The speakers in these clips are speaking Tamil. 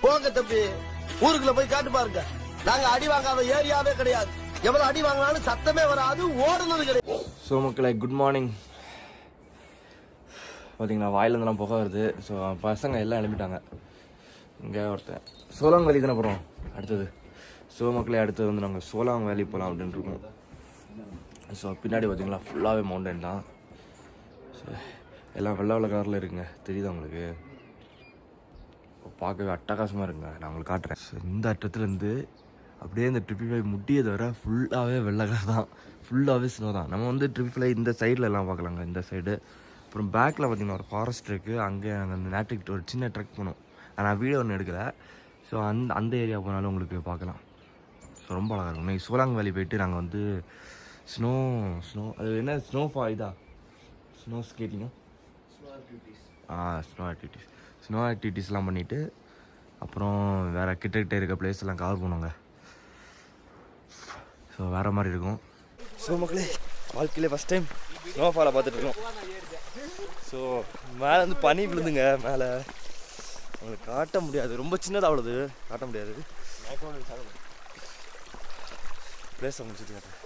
போங்க தம்பி ஊருக்குள்ள போய் காட்டு பாருங்க நாங்க அடி வாங்காத ஏரியாவே கிடையாது எவ்வளவு அடி வாங்கினாலும் சத்தமே வராது ஓடுனது கிடையாது ஸோ மக்களை குட் மார்னிங் பார்த்தீங்களா வாயிலேருந்துலாம் புகை வருது ஸோ பசங்க எல்லாம் எழுப்பிட்டாங்க இங்கே ஒருத்தன் சோலாங் வேலி தானே போகிறோம் அடுத்தது ஸோ மக்களே அடுத்தது வந்து நாங்கள் சோலாங் வேலி போகலாம் அப்படின்னு இருக்கோம் ஸோ பின்னாடி பார்த்தீங்களா ஃபுல்லாகவே மவுண்டன் தான் ஸோ எல்லாம் வெள்ளை வெள்ளை கலரில் இருக்குங்க தெரியுதா உங்களுக்கு பார்க்கவே அட்டகாசமாக இருக்குங்க நான் உங்களுக்கு காட்டுறேன் ஸோ இந்த அட்டத்துலேருந்து அப்படியே இந்த ட்ரிப்பி ஃபை முடியை தவிர ஃபுல்லாகவே வெள்ளை கலர் தான் ஃபுல்லாகவே ஸ்னோ தான் நம்ம வந்து ட்ரிப்பி ஃபை இந்த சைடில் எல்லாம் பார்க்கலாங்க இந்த சைடு அப்புறம் பேக்கில் பார்த்தீங்கன்னா ஒரு ஃபாரஸ்ட் இருக்குது அங்கே நாங்கள் அந்த நேட்டுக்கிட்ட ஒரு சின்ன ட்ரெக் போனோம் நான் வீடியோ ஒன்று எடுக்கலை ஸோ அந்த அந்த ஏரியா போனாலும் உங்களுக்கு பார்க்கலாம் ஸோ ரொம்ப அழகாக இருக்கும் இன்னைக்கு சோலாங் வேலி போயிட்டு நாங்கள் வந்து ஸ்னோ ஸ்னோ அது என்ன ஸ்னோ ஃபா இதா ஸ்னோ ஸ்கேட்டிங்கா ஆ ஸ்னோ ஆக்டிவிட்டீஸ் ஸ்னோ ஆக்டிவிட்டீஸ்லாம் பண்ணிவிட்டு அப்புறம் வேறு கிட்ட கிட்ட இருக்க பிளேஸ் எல்லாம் கவர் பண்ணுவாங்க ஸோ வேறு மாதிரி இருக்கும் ஸோ மக்களே வாழ்க்கையிலே ஃபஸ்ட் டைம் ஸ்னோஃபாலை பார்த்துட்டு இருக்கோம் ஸோ மேலே வந்து பனி விழுந்துங்க மேலே உங்களுக்கு காட்ட முடியாது ரொம்ப சின்னதாக அவ்வளோது காட்ட முடியாது பிளேஸ் அவங்க சுற்றி காட்டுறேன்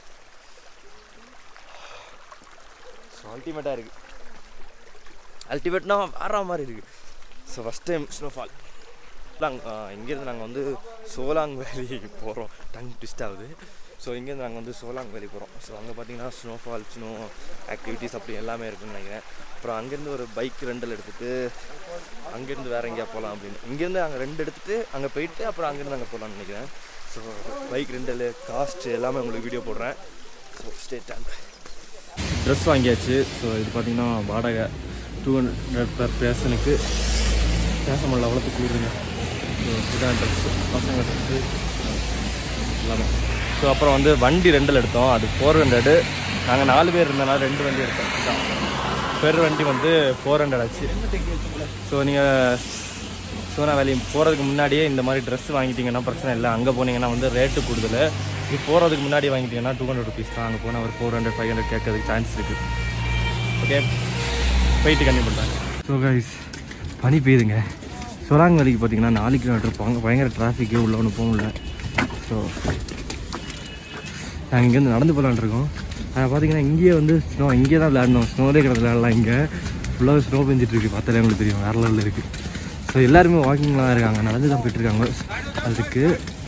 ஸோ அல்டிமேட்டாக இருக்குது அல்டிமேட்னா வேற மாதிரி இருக்குது ஸோ ஃபஸ்ட் டைம் ஸ்னோஃபால் இங்கேருந்து நாங்கள் வந்து சோலாங் வேலி போகிறோம் டங் ட்விஸ்ட் ஆகுது ஸோ இங்கேருந்து நாங்கள் வந்து சோலாங் வேலி போகிறோம் ஸோ அங்கே பார்த்தீங்கன்னா ஸ்னோஃபால் ஸ்னோ ஆக்டிவிட்டீஸ் அப்படி எல்லாமே இருக்குன்னு நினைக்கிறேன் அப்புறம் அங்கேருந்து ஒரு பைக் ரெண்டல் எடுத்துகிட்டு அங்கேருந்து வேறு எங்கேயா போகலாம் அப்படின்னு இங்கேருந்து அங்கே ரெண்டு எடுத்துகிட்டு அங்கே போயிட்டு அப்புறம் அங்கேருந்து அங்கே போகலான்னு நினைக்கிறேன் ஸோ பைக் ரெண்டலு காஸ்ட் எல்லாமே உங்களுக்கு வீடியோ போடுறேன் ஸோ ஸ்டேட் ட்ரெஸ் வாங்கியாச்சு ஸோ இது பார்த்தீங்கன்னா வாடகை டூ ஹண்ட்ரட் பர் பேர்சனுக்கு பேச முடியல அவ்வளோத்து குளிருங்க ஸோ இதுதான் ட்ரெஸ்ஸு பசங்க ட்ரெஸ்ஸு எல்லாமே ஸோ அப்புறம் வந்து வண்டி ரெண்டில் எடுத்தோம் அது ஃபோர் ஹண்ட்ரடு நாங்கள் நாலு பேர் இருந்தனால ரெண்டு வண்டி எடுத்தோம் இதான். பெர் வண்டி வந்து ஃபோர் ஹண்ட்ரட் ஆச்சு ஸோ நீங்கள் சோனா வேலி போகிறதுக்கு முன்னாடியே இந்த மாதிரி ட்ரெஸ் வாங்கிட்டீங்கன்னா பிரச்சனை இல்லை அங்கே போனீங்கன்னா வந்து ரேட்டு கூடுதல் இது போகிறதுக்கு முன்னாடி வாங்கிட்டீங்கன்னா டூ ஹண்ட்ரட் ருபீஸ் தான் அங்கே போனால் ஒரு ஃபோர் ஹண்ட்ரட் ஃபைவ் ஹண்ட்ரட் கேட்கறதுக்கு சான்ஸ் இருக்குது ஓகே போயிட்டு கண்டிப்பாக பண்ணுறேன் ஸோ கைஸ் பனி பெய்யுதுங்க சொலாங் வேலைக்கு பார்த்தீங்கன்னா நாலு கிலோமீட்டர் போங்க பயங்கர டிராஃபிக்கே உள்ள ஒன்று போக முடியல ஸோ நாங்கள் இங்கேருந்து நடந்து போகலான்னு இருக்கோம் ஆனால் பார்த்தீங்கன்னா இங்கேயே வந்து ஸ்னோ இங்கே தான் விளையாடணும் ஸ்னோலே கிடந்து விளையாடலாம் இங்கே ஃபுல்லாக ஸ்னோ பெஞ்சிட்டு இருக்கு பார்த்தாலே உங்களுக்கு தெரியும் வேற லெவலில் இருக்குது ஸோ எல்லாருமே வாக்கிங்லாம் இருக்காங்க நடந்து தான் போயிட்டு இருக்காங்க அதுக்கு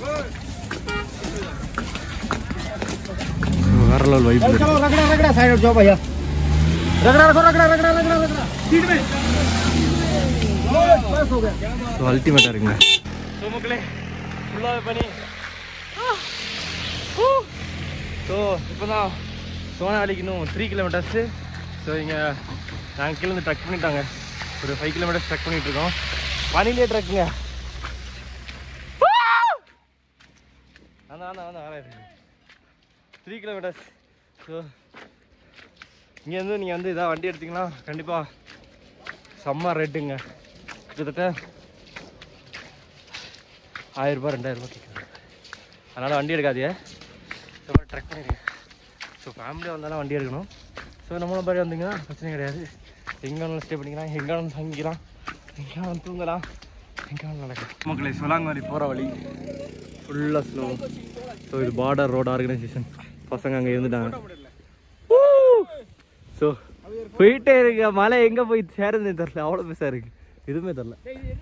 So, வேற லெவல் வைப் रगड़ा रगड़ा साइड जाओ भैया रगड़ा रगड़ा रगड़ा रगड़ा रगड़ा रगड़ा सीट में बस हो गया ஸோ அல்டிமேட்டாக இருக்குங்க ஸோ மக்களே ஃபுல்லாகவே பண்ணி ஸோ இப்போ தான் சோனாவளிக்கு இன்னும் த்ரீ கிலோமீட்டர்ஸு ஸோ இங்கே நாங்கள் கீழே ட்ரக் பண்ணிட்டாங்க ஒரு ஃபைவ் கிலோமீட்டர்ஸ் ட்ரக் பண்ணிட்டு இருக்கோம் பனிலே ட்ரக்குங்க அதான் அதான் அதான் வரேன் த்ரீ கிலோமீட்டர்ஸ் ஸோ இங்கேருந்து நீங்கள் வந்து இதாக வண்டி எடுத்தீங்கன்னா கண்டிப்பாக செம்ம ரேட்டுங்க கிட்டத்தட்ட ஆயிரம் ரூபாய் ரெண்டாயிரம் ரூபாய் கேட்குறாங்க அதனால் வண்டி எடுக்காதீங்க ஸோ ட்ரெக் பண்ணிடுங்க ஸோ ஃபேமிலியாக வந்தாலும் வண்டி எடுக்கணும் ஸோ நம்மள மாதிரி வந்தீங்கன்னா பிரச்சனை கிடையாது எங்கே வேணாலும் ஸ்டே பண்ணிக்கலாம் எங்கே வேணாலும் தங்கிக்கலாம் எங்கே வேணாலும் தூங்கலாம் எங்கே வேணாலும் நடக்கலாம் மக்களை சொல்லாங்க மாதிரி போகிற வழி ஃபுல்லாக ஸ்லோ ஸோ இது பார்டர் ரோட் ஆர்கனைசேஷன் பசங்க அங்கே இருந்துட்டாங்க ஸோ போயிட்டே இருக்க மலை எங்கே போய் சேருதுன்னு தெரில அவ்வளோ பெருசாக இருக்கு எதுவுமே தெரில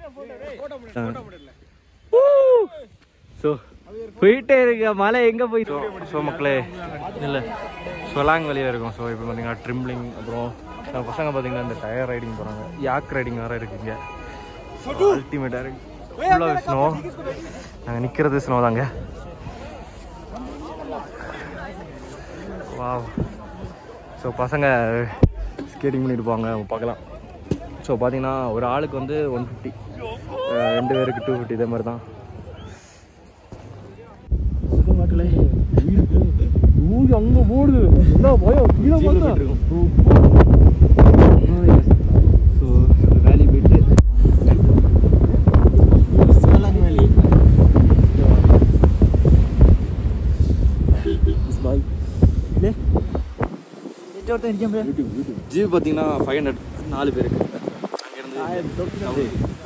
ஸோ போயிட்டே இருக்க மலை எங்கே போய் ஸோ மக்களே இல்லை சொலாங் வெளியே இருக்கும் ஸோ இப்போ பார்த்தீங்கன்னா ட்ரிம்லிங் அப்புறம் நம்ம பசங்க பார்த்தீங்கன்னா இந்த டயர் ரைடிங் போகிறாங்க யாக் ரைடிங் வேறு இருக்குங்க அல்டிமேட்டாக இருக்கு ஃபுல்லாக ஸ்னோ நாங்கள் நிற்கிறது ஸ்னோ தாங்க வாவ் ஸோ பசங்க ஸ்கேட்டிங் பண்ணிட்டு போவாங்க பார்க்கலாம் ஸோ பார்த்தீங்கன்னா ஒரு ஆளுக்கு வந்து ஒன் ஃபிஃப்டி ரெண்டு பேருக்கு டூ ஃபிஃப்டி இதே மாதிரி தான் மக்களே ஊதி அங்கே போடுது என்ன பயம் கீழே பார்த்துட்டு இருக்கும் ஸோ வேலி போயிட்டு பாய் ஜிபி பார்த்தீங்கன்னா ஃபைவ் ஹண்ட்ரட் நாலு பேருக்கு அங்கேருந்து